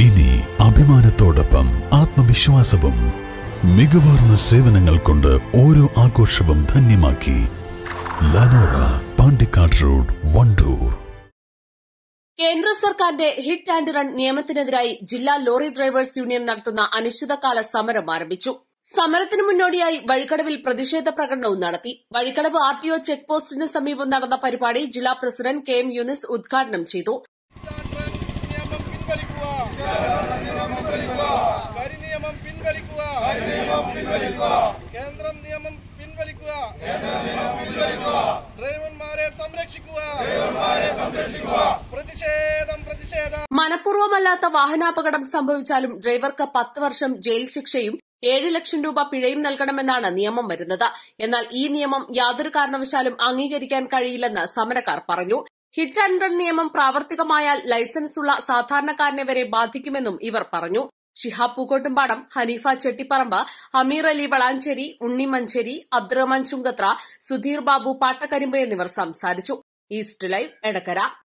ഇനി അഭിമാനത്തോടൊപ്പം ആത്മവിശ്വാസവും മികവാർന്ന സേവനങ്ങൾ കൊണ്ട് ഓരോ ആഘോഷവും ധന്യമാക്കി ലനോറ പാണ്ടിക്കാട് റോഡ് വണ്ടൂർ കേന്ദ്ര സർക്കാരിന്റെ ഹിറ്റ് ആൻഡ് റൺ നിയമത്തിനെതിരായി ജില്ലാ ലോറി ഡ്രൈവേഴ്സ് യൂണിയൻ നടത്തുന്ന അനിശ്ചിതകാല സമരം ആരംഭിച്ചു സമരത്തിന് മുന്നോടിയായി വഴിക്കടവിൽ പ്രതിഷേധ പ്രകടനവും നടത്തി Vazhikkadavu R T O check പോസ്റ്റിന് സമീപം നടന്ന പരിപാടി ജില്ലാ പ്രസിഡന്റ് കെ എം യൂനിസ് ഉദ്ഘാടനം ചെയ്തു നിയമം പിൻവലിക്കുക കരിനിയമം പിൻവലിക്കുക കേന്ദ്രം നിയമം പിൻവലിക്കുക ഡ്രൈവർമാരെ സംരക്ഷിക്കുക പ്രതിഷേധം പ്രതിഷേധം മനഃപൂർവ്വമല്ലാത്ത വാഹനാപകടം സംഭവിച്ചാലും ഡ്രൈവർക്ക് പത്ത് വർഷം ജയിൽ ശിക്ഷയും ഏഴ് ലക്ഷം രൂപ പിഴയും നൽകണമെന്നാണ് നിയമം വരുന്നത് എന്നാൽ ഈ നിയമം യാതൊരു കാരണവശാലും അംഗീകരിക്കാൻ കഴിയില്ലെന്ന് സമരക്കാർ പറഞ്ഞു ഹിറ്റ് ആൻഡ് റൺ നിയമം പ്രാവർത്തികമായാൽ ലൈസൻസുള്ള സാധാരണക്കാരനെ വരെ ബാധിക്കുമെന്നും ഇവർ പറഞ്ഞു ഷിഹാബ് പൂക്കോട്ടുംപാടം ഹനീഫ ചെട്ടിപ്പറമ്പ് അമീർ അലി വളാഞ്ചേരി ഉണ്ണി മഞ്ചേരി അബ്ദുറഹ്മാൻ ചുങ്കത്ര സുധീർ ബാബു പാട്ടക്കരിമ്പ് എന്നിവർ സംസാരിച്ചു ഈസ്റ്റ് ലൈവ് എടക്കര